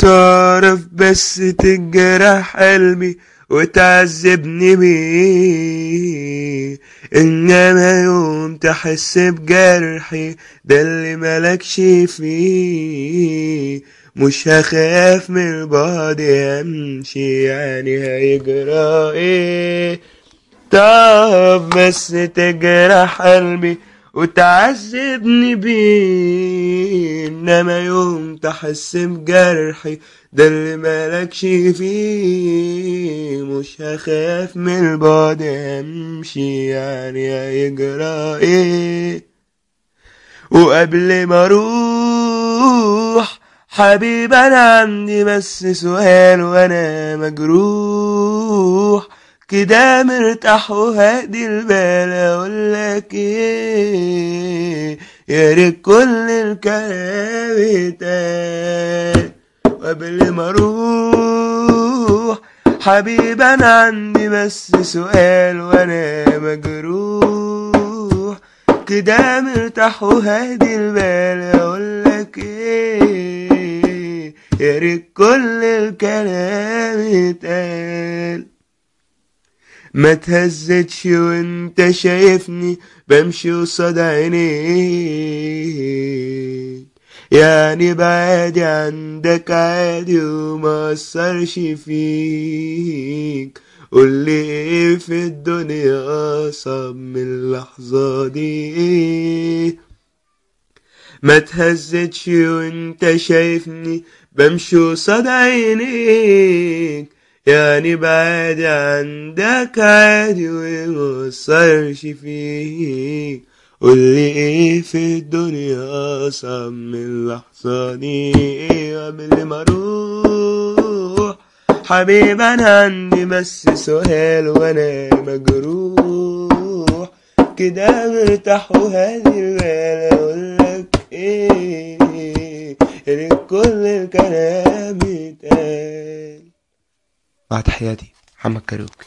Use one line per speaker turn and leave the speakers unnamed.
تعرف بس تجرح قلبي وتعذبني بيه انما يوم تحس بجرحي ده اللي ملكش فيه مش هخاف من البعد امشي يعني هيجرى ايه تعرف بس تجرح قلبي وتعذبني بيه انما يوم تحس بجرحي ده اللي مالكش فيه مش هخاف من البعد امشي يعني هيجرى ايه وقبل ما اروح حبيب انا عندي بس سؤال وانا مجروح كده مرتاح وهادي البال اقولك ايه يا ريت كل الكلام يتقال وقبل ما اروح حبيب انا عندي بس سؤال وانا مجروح كده مرتاح وهادي البال اقولك ايه يا ريت كل الكلام يتقال ما تهزتش وانت شايفني بمشي قصاد عينيك يعني بعادي عندك عادي وما اثرش فيك قولي ايه في الدنيا اصعب من اللحظة دي ايه ما تهزتش وانت شايفني بمشي قصاد عينيك يعني بعد عندك عادي ومقصرش فيك قولي ايه في الدنيا اصعب من اللحظة دي ايه قبل ما اروح حبيب انا عندي بس سؤال وانا مجروح كده مرتاح وهادي البال اقولك ايه يا ريت كل الكلام يتقال
مع تحياتي محمد كاروكي